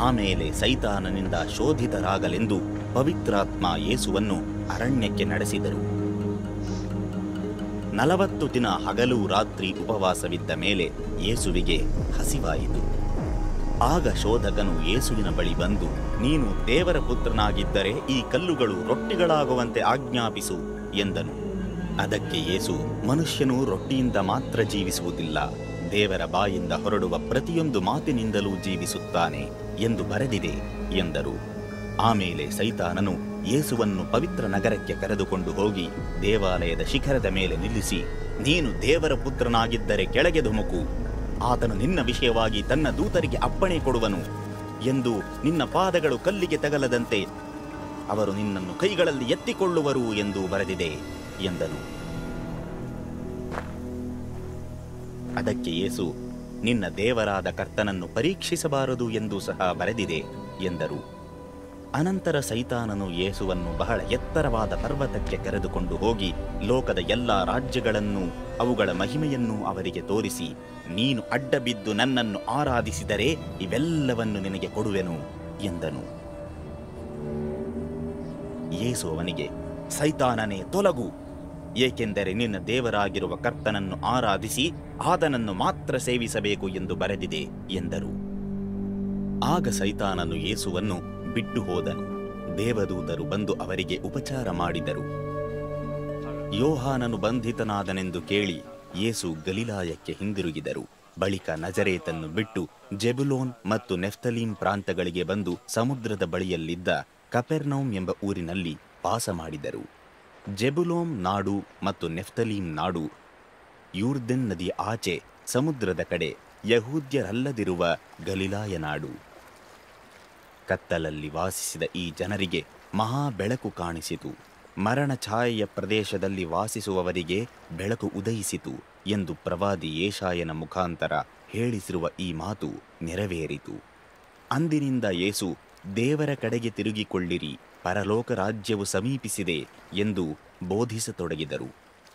ಆಮೇಲೆ ಸೈತಾನನಿಂದ ಶೋಧಿತರಾಗಲೆಂದು ಪವಿತ್ರಾತ್ಮ ಯೇಸುವನ್ನು ಅರಣ್ಯಕ್ಕೆ ನಡೆಸಿದರು ನಲವತ್ತು ದಿನ ಹಗಲು ರಾತ್ರಿ ಉಪವಾಸವಿದ್ದ ಮೇಲೆ ಯೇಸುವಿಗೆ ಹಸಿವಾಯಿತು ಆಗ ಶೋಧಕನು ಯೇಸುವಿನ ಬಳಿ ಬಂದು ನೀನು ದೇವರ ಪುತ್ರನಾಗಿದ್ದರೆ ಈ ಕಲ್ಲುಗಳು ರೊಟ್ಟಿಗಳಾಗುವಂತೆ ಆಜ್ಞಾಪಿಸು ಎಂದನು ಅದಕ್ಕೆ ಯೇಸು ಮನುಷ್ಯನು ರೊಟ್ಟಿಯಿಂದ ಮಾತ್ರ ಜೀವಿಸುವುದಿಲ್ಲ ದೇವರ ಬಾಯಿಂದ ಹೊರಡುವ ಪ್ರತಿಯೊಂದು ಮಾತಿನಿಂದಲೂ ಜೀವಿಸುತ್ತಾನೆ ಎಂದು ಬರೆದಿದೆ ಎಂದರು ಆಮೇಲೆ ಸೈತಾನನು ಯೇಸುವನ್ನು ಪವಿತ್ರ ನಗರಕ್ಕೆ ಕರೆದುಕೊಂಡು ಹೋಗಿ ದೇವಾಲಯದ ಶಿಖರದ ಮೇಲೆ ನಿಲ್ಲಿಸಿ ನೀನು ದೇವರ ಪುತ್ರನಾಗಿದ್ದರೆ ಕೆಳಗೆ ಧುಮುಕು ಆತನು ನಿನ್ನ ವಿಷಯವಾಗಿ ತನ್ನ ದೂತರಿಗೆ ಅಪ್ಪಣೆ ಕೊಡುವನು ಎಂದು ನಿನ್ನ ಪಾದಗಳು ಕಲ್ಲಿಗೆ ತಗಲದಂತೆ ಅವರು ನಿನ್ನನ್ನು ಕೈಗಳಲ್ಲಿ ಎತ್ತಿಕೊಳ್ಳುವರು ಎಂದು ಬರೆದಿದೆ ಎಂದನು ಅದಕ್ಕೆ ಯೇಸು ನಿನ್ನ ದೇವರಾದ ಕರ್ತನನ್ನು ಪರೀಕ್ಷಿಸಬಾರದು ಎಂದು ಸಹ ಬರೆದಿದೆ ಎಂದರು ಅನಂತರ ಸೈತಾನನು ಯೇಸುವನ್ನು ಬಹಳ ಎತ್ತರವಾದ ಪರ್ವತಕ್ಕೆ ಕರೆದುಕೊಂಡು ಹೋಗಿ ಲೋಕದ ಎಲ್ಲಾ ರಾಜ್ಯಗಳನ್ನೂ ಅವುಗಳ ಮಹಿಮೆಯನ್ನೂ ಅವರಿಗೆ ತೋರಿಸಿ ನೀನು ಅಡ್ಡಬಿದ್ದು ನನ್ನನ್ನು ಆರಾಧಿಸಿದರೆ ಇವೆಲ್ಲವನ್ನು ನಿನಗೆ ಕೊಡುವೆನು ಎಂದನು ಯೇಸು ಅವನಿಗೆ ಸೈತಾನನೇ ತೊಲಗು ಏಕೆಂದರೆ ನಿನ್ನ ದೇವರಾಗಿರುವ ಕರ್ತನನ್ನು ಆರಾಧಿಸಿ ಆತನನ್ನು ಮಾತ್ರ ಸೇವಿಸಬೇಕು ಎಂದು ಬರೆದಿದೆ ಎಂದರು ಆಗ ಸೈತಾನನು ಯೇಸುವನ್ನು ಬಿಟ್ಟು ಹೋದನು ದೇವದೂತರು ಬಂದು ಅವರಿಗೆ ಉಪಚಾರ ಮಾಡಿದರು ಯೋಹಾನನು ಬಂಧಿತನಾದನೆಂದು ಕೇಳಿ ಯೇಸು ಗಲಿಲಾಯಕ್ಕೆ ಹಿಂದಿರುಗಿದರು ಬಳಿಕ ನಜರೇತನ್ನು ಬಿಟ್ಟು ಜೆಬುಲೋನ್ ಮತ್ತು ನೆಫ್ತಲೀಮ್ ಪ್ರಾಂತಗಳಿಗೆ ಬಂದು ಸಮುದ್ರದ ಬಳಿಯಲ್ಲಿದ್ದ ಕಪೆರ್ನೌಮ್ ಎಂಬ ಊರಿನಲ್ಲಿ ವಾಸ ಮಾಡಿದರು ಜೆಬುಲೋಮ್ ನಾಡು ಮತ್ತು ನೆಫ್ತಲೀಮ್ ನಾಡು ಯೂರ್ದೆನ್ ನದಿಯ ಆಚೆ ಸಮುದ್ರದ ಕಡೆ ಯಹೂದ್ಯರಲ್ಲದಿರುವ ಗಲಿಲಾಯ ನಾಡು ಕತ್ತಲಲ್ಲಿ ವಾಸಿಸಿದ ಈ ಜನರಿಗೆ ಮಹಾ ಬೆಳಕು ಕಾಣಿಸಿತು ಮರಣ ಛಾಯೆಯ ಪ್ರದೇಶದಲ್ಲಿ ವಾಸಿಸುವವರಿಗೆ ಬೆಳಕು ಉದಯಿಸಿತು ಎಂದು ಪ್ರವಾದಿ ಏಷಾಯನ ಮುಖಾಂತರ ಹೇಳಿಸಿರುವ ಈ ಮಾತು ನೆರವೇರಿತು ಅಂದಿನಿಂದ ಯೇಸು ದೇವರ ಕಡೆಗೆ ತಿರುಗಿಕೊಳ್ಳಿರಿ ಪರಲೋಕ ರಾಜ್ಯವು ಸಮೀಪಿಸಿದೆ ಎಂದು ಬೋಧಿಸತೊಡಗಿದರು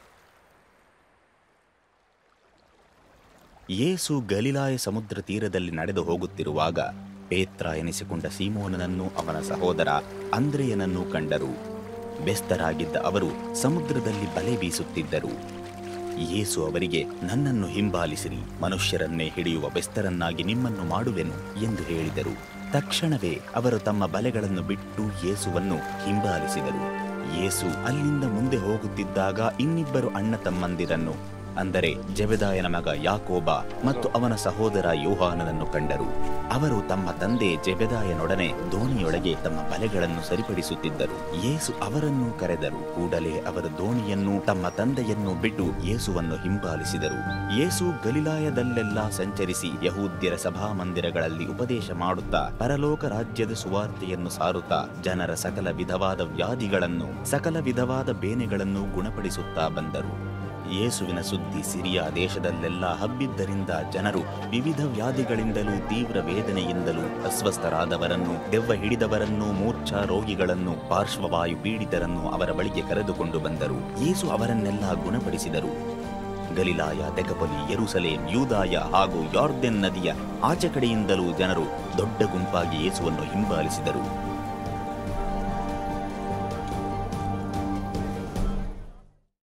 ಯೇಸು ಗಲಿಲಾಯ ಸಮುದ್ರ ತೀರದಲ್ಲಿ ನಡೆದು ಹೋಗುತ್ತಿರುವಾಗ ಪೇತ್ರ ಎನಿಸಿಕೊಂಡ ಸೀಮೋನನನ್ನು ಅವನ ಸಹೋದರ ಅಂದ್ರೆಯನನ್ನು ಕಂಡರು ಬೆಸ್ತರಾಗಿದ್ದ ಅವರು ಸಮುದ್ರದಲ್ಲಿ ಬಲೆ ಬೀಸುತ್ತಿದ್ದರು ಯೇಸು ಅವರಿಗೆ ನನ್ನನ್ನು ಹಿಂಬಾಲಿಸಿರಿ ಮನುಷ್ಯರನ್ನೇ ಹಿಡಿಯುವ ಬೆಸ್ತರನ್ನಾಗಿ ನಿಮ್ಮನ್ನು ಮಾಡುವೆನು ಎಂದು ಹೇಳಿದರು ತಕ್ಷಣವೇ ಅವರು ತಮ್ಮ ಬಲೆಗಳನ್ನು ಬಿಟ್ಟು ಯೇಸುವನ್ನು ಹಿಂಬಾಲಿಸಿದರು ಯೇಸು ಅಲ್ಲಿಂದ ಮುಂದೆ ಹೋಗುತ್ತಿದ್ದಾಗ ಇನ್ನಿಬ್ಬರು ಅಣ್ಣ ತಮ್ಮಂದಿರನ್ನು ಅಂದರೆ ಜೆಬೆದಾಯನ ಮಗ ಯಾಕೋಬ ಮತ್ತು ಅವನ ಸಹೋದರ ಯೋಹಾನನನ್ನು ಕಂಡರು ಅವರು ತಮ್ಮ ತಂದೆ ಜೆಬೆದಾಯನೊಡನೆ ದೋಣಿಯೊಳಗೆ ತಮ್ಮ ಬಲೆಗಳನ್ನು ಸರಿಪಡಿಸುತ್ತಿದ್ದರು ಯೇಸು ಅವರನ್ನು ಕರೆದರು ಕೂಡಲೇ ಅವರು ದೋಣಿಯನ್ನು ತಮ್ಮ ತಂದೆಯನ್ನು ಬಿಟ್ಟು ಯೇಸುವನ್ನು ಹಿಂಬಾಲಿಸಿದರು ಯೇಸು ಗಲಿಲಾಯದಲ್ಲೆಲ್ಲ ಸಂಚರಿಸಿ ಯಹೂದ್ಯರ ಸಭಾಮಂದಿರಗಳಲ್ಲಿ ಉಪದೇಶ ಮಾಡುತ್ತಾ ಪರಲೋಕ ರಾಜ್ಯದ ಸುವಾರ್ತೆಯನ್ನು ಸಾರುತ್ತಾ ಜನರ ಸಕಲ ವಿಧವಾದ ವ್ಯಾಧಿಗಳನ್ನು ಸಕಲ ವಿಧವಾದ ಬೇನೆಗಳನ್ನು ಗುಣಪಡಿಸುತ್ತಾ ಬಂದರು ಯೇಸುವಿನ ಸುದ್ದಿ ಸಿರಿಯಾ ದೇಶದಲ್ಲೆಲ್ಲ ಹಬ್ಬಿದ್ದರಿಂದ ಜನರು ವಿವಿಧ ವ್ಯಾಧಿಗಳಿಂದಲೂ ತೀವ್ರ ವೇದನೆಯಿಂದಲೂ ಅಸ್ವಸ್ಥರಾದವರನ್ನು ದೆವ್ವ ಹಿಡಿದವರನ್ನು ಮೂರ್ಛಾ ರೋಗಿಗಳನ್ನು ಪಾರ್ಶ್ವವಾಯು ಪೀಡಿತರನ್ನು ಅವರ ಬಳಿಗೆ ಕರೆದುಕೊಂಡು ಬಂದರು ಯೇಸು ಅವರನ್ನೆಲ್ಲ ಗುಣಪಡಿಸಿದರು ಗಲಿಲಾಯ ದೆಕಪಲಿ ಯೆರೂಸಲೇಮ್ ಯೂದಾಯ ಹಾಗೂ ಯಾರ್ದೆನ್ ನದಿಯ ಆಚೆ ಕಡೆಯಿಂದಲೂ ಜನರು ದೊಡ್ಡ ಗುಂಪಾಗಿ ಯೇಸುವನ್ನು ಹಿಂಬಾಲಿಸಿದರು